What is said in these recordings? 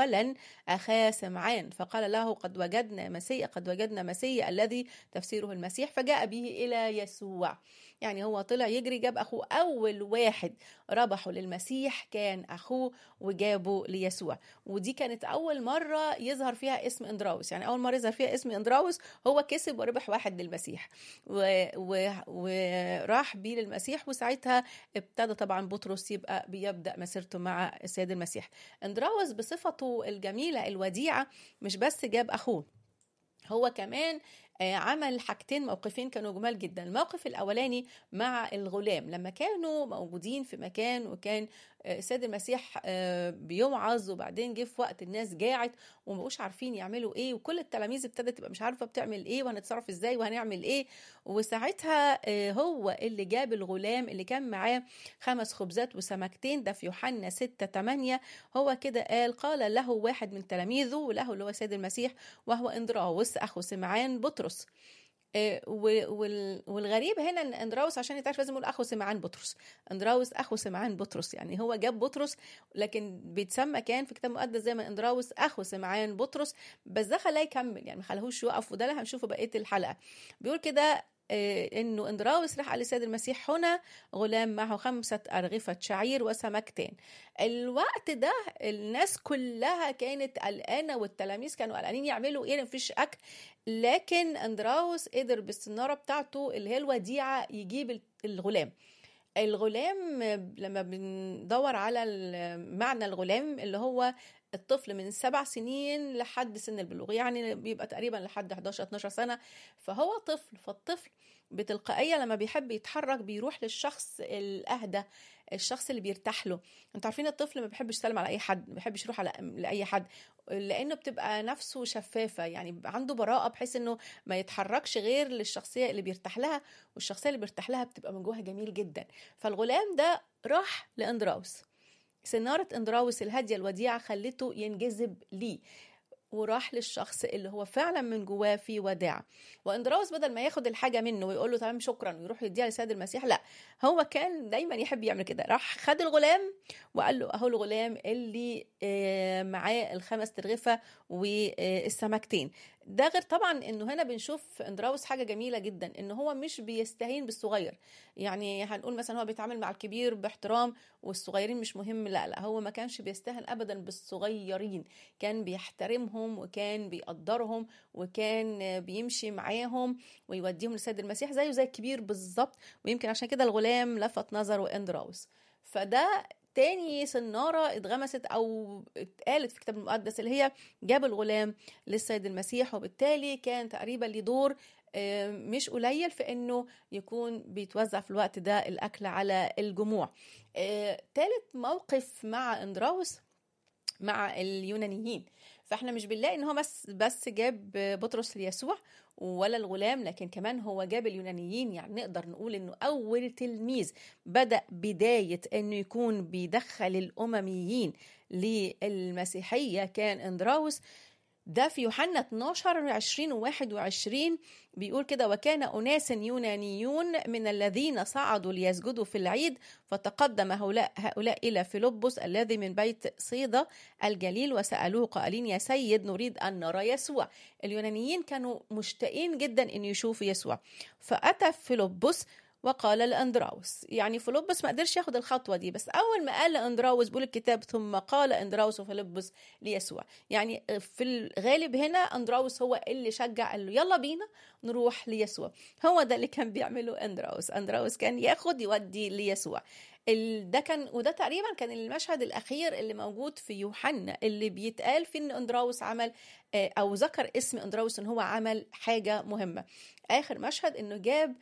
اولا اخاه سمعان فقال له قد وجدنا مسيح قد وجدنا مسيح الذي تفسيره المسيح فجاء به الى يسوع يعني هو طلع يجري جاب اخوه اول واحد ربحه للمسيح كان اخوه وجابه ليسوع ودي كانت اول مره يظهر فيها اسم اندراوس يعني اول مره يظهر فيها اسم اندراوس هو كسب وربح واحد للمسيح و... و... وراح بيه للمسيح وساعتها ابتدى طبعا بطرس يبقى بيبدا مسيرته مع السيد المسيح اندراوس بصفته الجميله الوديعه مش بس جاب اخوه هو كمان عمل حاجتين موقفين كانوا جمال جدا الموقف الاولاني مع الغلام لما كانوا موجودين في مكان وكان السيد المسيح بيوعظ وبعدين جه في وقت الناس جاعت ومبقوش عارفين يعملوا ايه وكل التلاميذ ابتدت تبقى مش عارفه بتعمل ايه وهنتصرف ازاي وهنعمل ايه وساعتها هو اللي جاب الغلام اللي كان معاه خمس خبزات وسمكتين ده في يوحنا 6 8 هو كده قال قال له واحد من تلاميذه وله اللي هو السيد المسيح وهو اندراوس اخو سمعان بطرس والغريب هنا ان اندراوس عشان يتعرف لازم يقول اخو سمعان بطرس اندراوس اخو سمعان بطرس يعني هو جاب بطرس لكن بيتسمى كان في كتاب مقدس زي ما اندراوس اخو سمعان بطرس بس ده خلاه يكمل يعني ما خلاهوش يوقف وده اللي هنشوفه بقيه الحلقه بيقول كده انه اندراوس راح على السيد المسيح هنا غلام معه خمسه ارغفه شعير وسمكتين الوقت ده الناس كلها كانت قلقانه والتلاميذ كانوا قلقانين يعملوا ايه مفيش اكل لكن اندراوس قدر بالسناره بتاعته اللي هي الوديعه يجيب الغلام الغلام لما بندور على معنى الغلام اللي هو الطفل من سبع سنين لحد سن البلوغ يعني بيبقى تقريبا لحد 11 12 سنه فهو طفل فالطفل بتلقائيه لما بيحب يتحرك بيروح للشخص الاهدى الشخص اللي بيرتاح له انتوا عارفين الطفل ما بيحبش يسلم على اي حد ما بيحبش يروح على لاي حد لانه بتبقى نفسه شفافه يعني عنده براءه بحيث انه ما يتحركش غير للشخصيه اللي بيرتاح لها والشخصيه اللي بيرتاح لها بتبقى من جواها جميل جدا فالغلام ده راح لاندراوس سنارة اندراوس الهادية الوديعة خلته ينجذب ليه وراح للشخص اللي هو فعلا من جواه في وداع واندراوس بدل ما ياخد الحاجه منه ويقول له تمام شكرا ويروح يديها لسيد المسيح لا هو كان دايما يحب يعمل كده راح خد الغلام وقال له اهو الغلام اللي معاه الخمس ترغفه والسمكتين ده غير طبعا انه هنا بنشوف في اندراوس حاجه جميله جدا ان هو مش بيستهين بالصغير يعني هنقول مثلا هو بيتعامل مع الكبير باحترام والصغيرين مش مهم لا لا هو ما كانش بيستهن ابدا بالصغيرين كان بيحترمهم وكان بيقدرهم وكان بيمشي معاهم ويوديهم لسيد المسيح زيه زي الكبير بالظبط ويمكن عشان كده الغلام لفت نظره اندراوس فده تاني سنارة اتغمست أو اتقالت في الكتاب المقدس اللي هي جاب الغلام للسيد المسيح وبالتالي كان تقريبا ليه دور مش قليل في انه يكون بيتوزع في الوقت ده الاكل على الجموع تالت موقف مع اندراوس مع اليونانيين فاحنا مش بنلاقي ان هو بس بس جاب بطرس ليسوع ولا الغلام لكن كمان هو جاب اليونانيين يعني نقدر نقول انه اول تلميذ بدا بدايه انه يكون بيدخل الامميين للمسيحيه كان اندراوس ده في يوحنا 12 20 و 21 بيقول كده وكان أناس يونانيون من الذين صعدوا ليسجدوا في العيد فتقدم هؤلاء, هؤلاء إلى فيلبس الذي من بيت صيدا الجليل وسألوه قائلين يا سيد نريد أن نرى يسوع اليونانيين كانوا مشتاقين جدا أن يشوفوا يسوع فأتى فيلبس وقال لاندراوس يعني فيلبس ما قدرش ياخد الخطوه دي بس اول ما قال لاندراوس بيقول الكتاب ثم قال اندراوس وفيلبس ليسوع يعني في الغالب هنا اندراوس هو اللي شجع قال له يلا بينا نروح ليسوع هو ده اللي كان بيعمله اندراوس اندراوس كان ياخد يودي ليسوع ده كان وده تقريبا كان المشهد الاخير اللي موجود في يوحنا اللي بيتقال فيه ان اندراوس عمل او ذكر اسم اندراوس ان هو عمل حاجه مهمه اخر مشهد انه جاب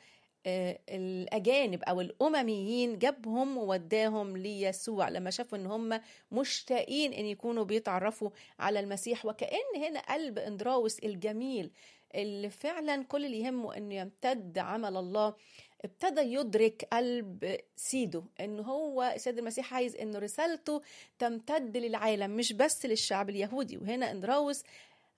الاجانب او الامميين جابهم ووداهم ليسوع لما شافوا ان هم مشتاقين ان يكونوا بيتعرفوا على المسيح وكان هنا قلب اندراوس الجميل اللي فعلا كل اللي يهمه انه يمتد عمل الله ابتدى يدرك قلب سيده ان هو السيد المسيح عايز ان رسالته تمتد للعالم مش بس للشعب اليهودي وهنا اندراوس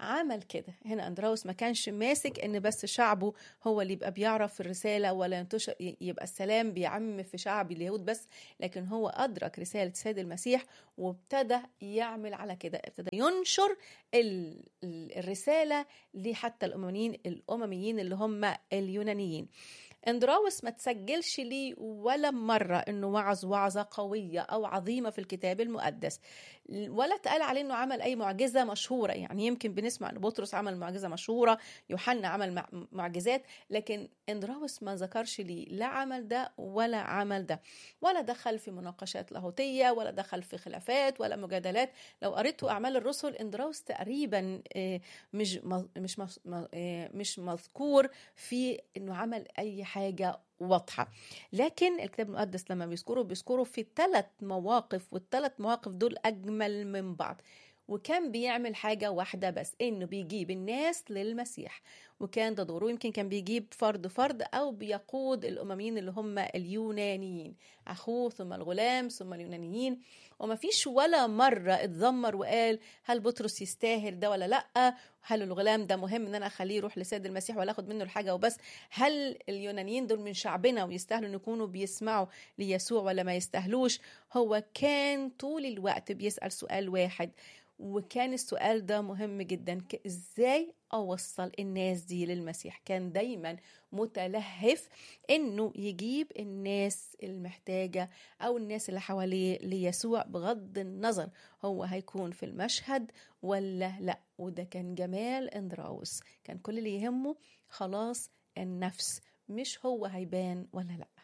عمل كده هنا اندراوس ما كانش ماسك ان بس شعبه هو اللي يبقى بيعرف الرساله ولا ينتشر يبقى السلام بيعم في شعب اليهود بس لكن هو ادرك رساله السيد المسيح وابتدى يعمل على كده ابتدى ينشر الرساله لحتى الامميين الامميين اللي هم اليونانيين اندراوس ما تسجلش لي ولا مرة انه وعظ وعظة قوية او عظيمة في الكتاب المقدس ولا اتقال عليه انه عمل اي معجزة مشهورة يعني يمكن بنسمع ان بطرس عمل معجزة مشهورة يوحنا عمل معجزات لكن اندراوس ما ذكرش لي لا عمل ده ولا عمل ده ولا دخل في مناقشات لاهوتية ولا دخل في خلافات ولا مجادلات لو قريتوا اعمال الرسل اندراوس تقريبا مش مش مش مذكور في انه عمل اي حاجة واضحة لكن الكتاب المقدس لما بيذكروا بيذكروا في ثلاث مواقف والثلاث مواقف دول أجمل من بعض وكان بيعمل حاجة واحدة بس إنه بيجيب الناس للمسيح وكان ده دوره يمكن كان بيجيب فرد فرد أو بيقود الأمميين اللي هم اليونانيين أخوه ثم الغلام ثم اليونانيين وما فيش ولا مرة اتذمر وقال هل بطرس يستاهل ده ولا لأ هل الغلام ده مهم ان انا اخليه يروح لسيد المسيح ولا اخد منه الحاجه وبس هل اليونانيين دول من شعبنا ويستاهلوا ان يكونوا بيسمعوا ليسوع ولا ما يستاهلوش هو كان طول الوقت بيسال سؤال واحد وكان السؤال ده مهم جدا ازاي اوصل الناس دي للمسيح كان دايما متلهف انه يجيب الناس المحتاجه او الناس اللي حواليه ليسوع بغض النظر هو هيكون في المشهد ولا لا وده كان جمال اندراوس كان كل اللي يهمه خلاص النفس مش هو هيبان ولا لا